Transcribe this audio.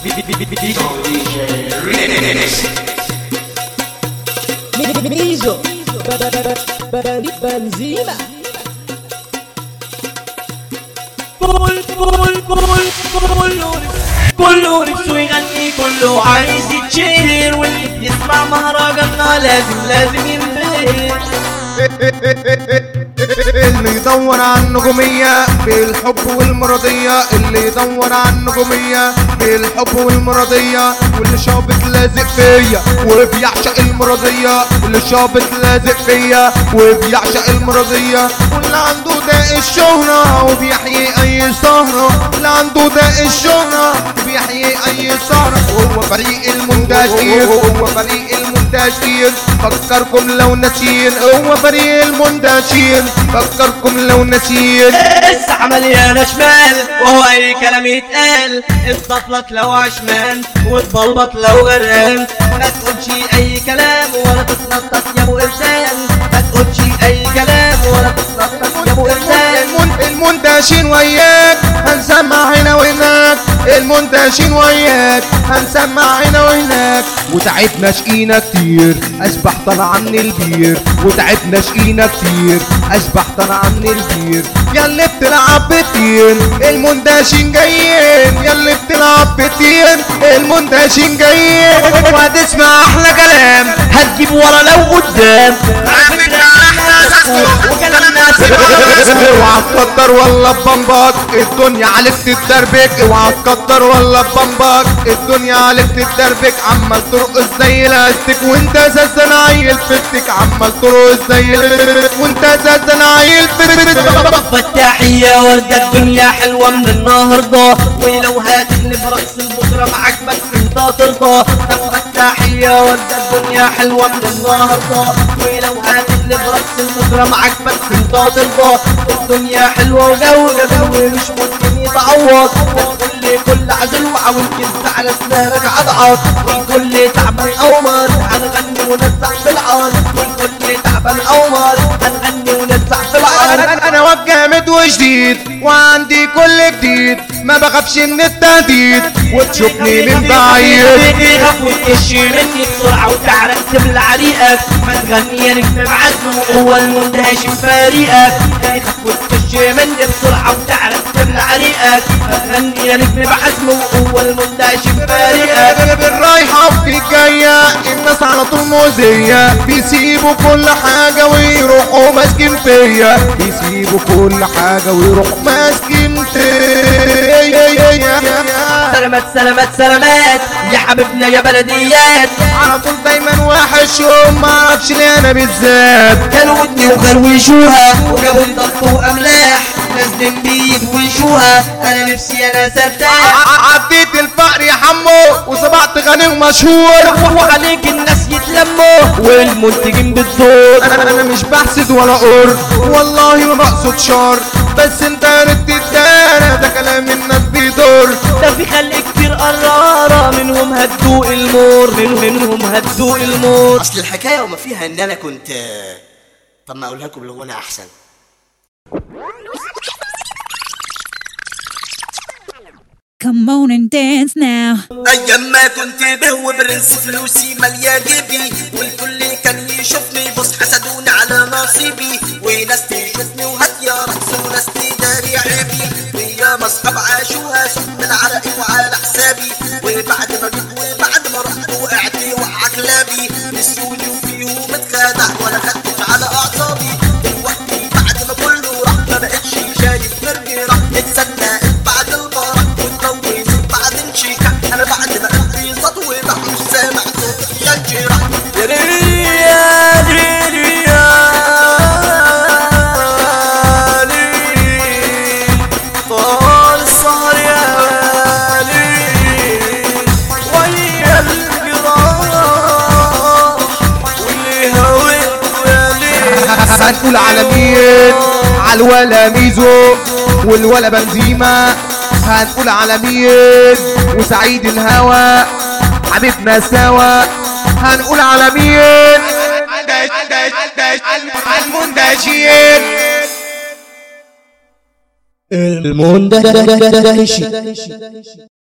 ميزو بنزيما كل كل كل كله كله نفسه يغني كله عايز يتشهر واللي بيسمع مهرجاننا لازم لازم ينبهر اللي يدور على النجومية بالحب والمرضية اللي يدور على النجومية بالحب والمرضية واللي شابط لازق فيا وبيعشق المرضية واللي شابط لازق فيا وبيعشق المرضية واللي عنده داء الشهرة وبيحيي أي سهرة اللي عنده داء الشهرة وبيحيي أي سهرة هو فريق المنتشر هو فريق المنتشر فكركم لو ناسيين هو فريق المنتشر فكركم لو ناسيين الساعة مليانة شمال وهو أي كلام يتقال اضغط لك لو عشمان وتبلبط لو غرقان ما تقولش أي كلام ولا تتنطط يا أبو إرسال ما تقولش أي كلام ولا تتنطط يا أبو إرسال المن- المنتشين وياك هنسمع هنا وهناك المنتشين وياك هنسمع هنا وهناك وتعبنا شقينا كتير اشبح طلع من البير وتعبنا شقينا كتير اشبح طلع من البير ياللي بتلعب بتين المندشين جايين ياللي بتلعب بتين المندشين جايين وهتسمع احلى كلام هتجيب ورا لو قدام على فكرة احنا وكلامنا اوعى تكتر ولا ببمبك الدنيا عليك تتدربك اوعى تكتر ولا ببمبك الدنيا عليك تتدربك عمال ترقص زي الاستيك وانت اساسا عيل فتك عمال ترقص زي الاستيك وانت اساسا عيل فتك فتاحية وردة الدنيا حلوة من النهاردة ولو هتقلب رأس البكرة معاك بس انت ترضى طب فتاحية وردة الدنيا حلوة من النهاردة ولو هتقلب رأس البكرة معاك بس انت ترضى الدنيا حلوة وجو جميل ومش ممكن يتعوض والكل كل عزل وعاول كنت على سنانك اضعف والكل تعبان قمر هنغني ونزع في العار والكل تعبان قمر هنغني ونزع في العار انا انا واد جامد وجديد وعندي كل جديد ما بخافش من التهديد وتشوفني من بعيد تخاف وتكش مني بسرعة وتعرق تبلع ريقك ما تغني يا نجم بعزمه هو المندهش بفريقك تخاف وتكش مني بسرعة وتعرق تبلع ريقك ما تغني يا نجم بعزمه هو المندهش بفريقك بالرايحة وفي الجاية الناس على طول مؤذية بيسيبوا كل حاجة ويروحوا ماسكين فيا بيسيبوا كل حاجة ويروحوا ماسكين فيا سلامات سلامات سلامات يا حبيبنا يا بلديات على طول دايما وحشهم معرفش ليه انا بالذات كانوا ودني وخروشوها وجابوا لي ضغط واملاح نازلين بيدوشوها انا نفسي انا ارتاح ع- عديت الفقر يا حمو وصبحت غني ومشهور وعليك الناس يتلموا والمنتجين بالدور انا انا مش بحسد ولا قر والله ما بقصد شر بس انت ردت الدار ده كلام الناس بيدور ده في خلق كتير قرارة منهم هدوء المور من منهم هدوء المور اصل الحكايه وما فيها ان انا كنت طب ما اقولها لكم بالغنى احسن Come on and dance now. ايام ما كنت بهو برنس فلوسي ماليه جيبي والكل كان يشوفني بص حسدوني على نصيبي وناس تشوفني وهات يا رقص وناس تداري عيبي ويا مصحاب عاشوها سم من عرقي وعلى حسابي وبعد ما جيت وبعد ما رحت وقعت وقع كلابي نسيوني وفيهم اتخدع ولا خدتش على اعصابي دلوقتي بعد ما كله راح ما بقتش شايف غيرني راح اتسنى بعد الفرح واتجوز بعد انشيكة انا بعد ما قلبي سطوي راح مش سامع صوت الشجرة يا ليل يا ليل يا ليل طال السهر يا ليل ويا الجراح واللي هويته يا ليل هنقول على مين على الولا ميزو والولا بنزيما هنقول على مين وسعيد الهوى حبيبنا سوا هنقول على مين المندشين المندهش